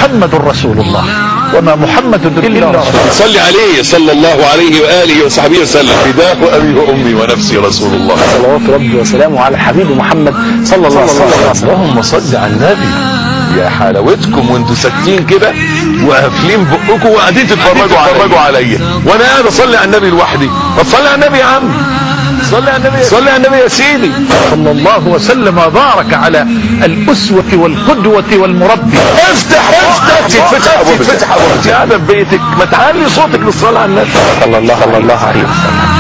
محمد رسول الله وما محمد إلا رسول صلي عليه صلى الله عليه وآله وصحبه وسلم فداك أبي وأمي ونفسي رسول الله صلوات ربي وسلامه على حبيب محمد صلى الله عليه وسلم اللهم صل على النبي يا حلاوتكم وانتوا ساكتين كده وقافلين بقكم وقاعدين تتفرجوا تتفرجوا عليا وانا قاعد اصلي على النبي لوحدي طب صلي على النبي يا عم صلي على النبي صلي على النبي يا سيدي صلى الله وسلم وبارك على الأسوة والقدوة والمربي افتح افتح تتفتح ابواب تتفتح ابواب قاعده في بيتك ما تعلي صوتك للصلاه على النبي صلى الله عليه وسلم